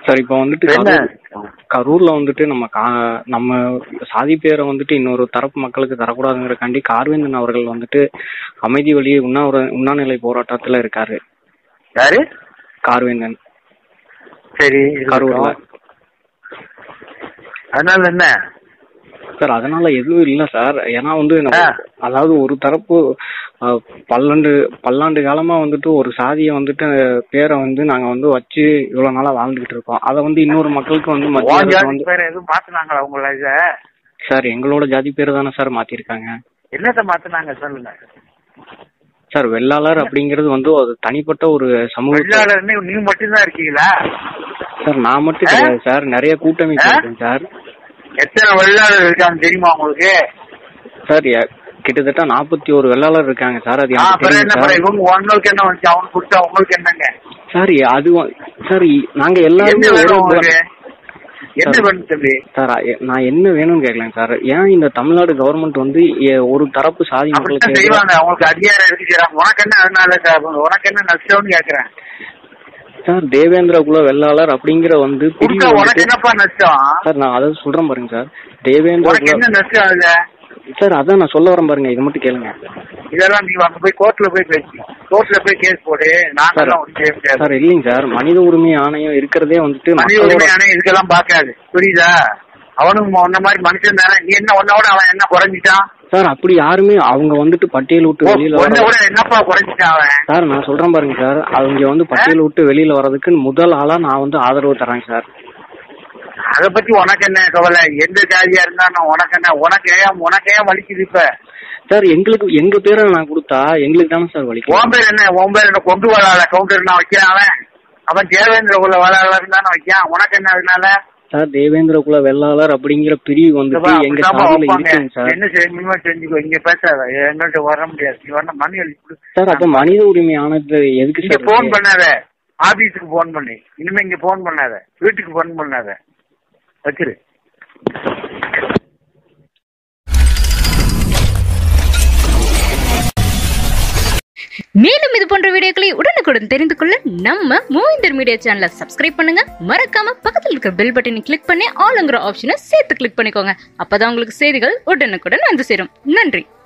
Sir இப்போ வந்துட்டு என்ன கரூர் கரூர்ல வந்துட்டு நம்ம கா நம்ம சாதி பேரை வந்துட்டு இன்னொரு தரப்பு மக்களுக்கு தரக்கூடாதுங்கிறக்காண்டி கார்வேந்தன் அவர்கள் வந்துட்டு அமைதி வழி உண்ணாவிர உண்ணாநிலை போராட்டத்துல இருக்காரு யாரு கார்வேந்தன் சரி கரூர்ல இருக்கட்டும். அதனால என்ன சார் அதனால எதுவும் இல்ல சார் ஏன்னா வந்து நம்ம ஆ. அதாவது ஒரு தரப்பு அஹ், பல்லாண்டு பல்லாண்டு காலமா வந்துட்டு ஒரு சாதியை வந்துட்டு அஹ், பேரை வந்து நாங்க வந்து வச்சு இவ்வளவு நாளா வாழ்ந்துகிட்டு இருக்கோம் அதை வந்து இன்னொரு மக்களுக்கு வந்து மத்திய உன் அரசு ஜாதி வந்து பேரை எதுவும் மாத்துனாங்களா உங்கள இத சார் எங்களோட ஜாதி பேர் தானே சார் மாத்திருக்காங்க என்னத்த மாத்துனாங்க சொல்லுங்க சார் வெள்ளாளர் அப்படிங்கிறது வந்து ஒரு தனிப்பட்ட ஒரு சமூக வெள்ளாளர்னு நீங்க மட்டும்தான் இருக்கீங்களா சார் நான் மட்டும் கிடையாது சார் நிறைய கூட்டமைப்பு ஆ? இருக்கேன் சார் எத்தனை வெள்ளாளர் இருக்காங்க தெரியுமா உங்களுக்கு சார் எ- கிட்டத்தட்ட நாற்பத்தி ஒரு வெள்ளாளர் இருக்காங்க சார் அது ஆ, எனக்கு அப்புறம் தெரியும் என்ன சார் பண்ண இவங்க உங்களுக்கு என்ன வந்துச்சு அவனுக்கு கொடுத்தா உங்களுக்கு என்னங்க சார் அது வ- சார் இ- நாங்க என்ன எல்லாருமே வேணும் ஒரு உங்களுக்கு என்ன சார். வேணும் தம்பி சார் அ- நான் என்ன வேணும்னு கேட்கலங்க சார் ஏன் இந்த தமிழ்நாடு கவர்மெண்ட் வந்து எ- ஒரு தரப்பு சாதி அப்படித்தான் மக்களுக்கு செய்வாங்க அவங்களுக்கு அதிகாரம் இருக்கு செய்றாங்க. உனக்கு என்ன அதனால சார், உனக்கு என்ன நஷ்டம்னு கேக்குறேன் சார் தேவேந்திர குல வெள்ளாளர் அப்படிங்கிற வந்து பிரிவு கொடுத்தா உனக்கு வந்துட்டு- என்னப்பா நஷ்டம் சார் நான் அதை சொல்றேன் பாருங்க சார் தேவேந்திர உனக்கு குல என்ன நஷ்டம் அதுல சார் அதான் நான் சொல்ல வரேன் பாருங்க இதை மட்டும் கேளுங்க இதெல்லாம் நீ அங்க போய் கோர்ட்ல போய் பேசி கோர்ட்ல போய் கேஸ் போடு சார் நாங்கெல்லாம் ஒன்றும் செய்ய முடியாது சார் இல்லைங்க சார் மனித உரிமை ஆணையம் இருக்கிறதே வந்துட்டு மனித மக்களோட உரிமையான இதுக்கெல்லாம் பார்க்காது புரியுதா அவனும் உன்ன மாதிரி மனுஷன் தானே நீ என்ன உன்னோட அவன் என்ன குறைஞ்சிட்டான் சார் அப்படி யாருமே அவங்க வந்துட்டு பட்டியல் விட்டு வெளியில உன்னை வர விட என்னப்பா குறைஞ்சிட்டான் அவன் சார் நான் சொல்றேன் பாருங்க சார் அவங்க வந்து பட்டியல் விட்டு வெளியில வர்றதுக்கு முதல் ஆளா நான் வந்து ஆதரவு தரேன் சார் அத பத்தி உனக்கு என்ன கவலை எந்த ஜாதியா இருந்தாலும் உனக்கு என்ன உனக்கு ஏன் உனக்கு ஏன் வலிக்குது இப்ப சார் எங்களுக்கு எங்க பேரை நான் கொடுத்தா எங்களுக்கு தானே சார் வலிக்கும் உன் பேர் என்ன உன் பேர் என்ன கொண்டு வராத கவுண்டர் நான் வைக்கிறேன் அவன் அவன் தேவேந்திர உள்ள வராளர் தானே வைக்கான் உனக்கு என்ன அதனால சார் தேவேந்திர குல வெள்ளாளர் அப்படிங்கிற பிரிவு வந்துட்டு எங்க அப்படிதாம்மா சாதியில வைப்பாங்க. இருக்குங்க சார் என்ன செய்யணுமோ செஞ்சுக்கோ இங்க பேசாத எங்கள்கிட்ட வர முடியாது நீ வரணும் மணி எழுதி கொடு. சார் அப்ப மனித உரிமை ஆணையத்துல எதுக்கு இங்க சார் போன் இருக்கு? பண்ணாத ஆபீஸுக்கு போன் பண்ணி இனிமே இங்க போன் பண்ணாத வீட்டுக்கு போன் பண்ணாத வச்சிரு மேலும் இது போன்ற வீடியோக்களை உடனுக்குடன் தெரிந்து கொள்ள நம்ம மூவிந்தர் மீடியா சேனலை சப்ஸ்கிரைப் பண்ணுங்க மறக்காம பக்கத்தில் இருக்கிற பெல் பட்டனை கிளிக் பண்ணி ஆளுங்கிற ஆப்ஷனை சேர்த்து கிளிக் பண்ணிக்கோங்க அப்பதான் உங்களுக்கு செய்திகள் உடனுக்குடன் வந்து சேரும் நன்றி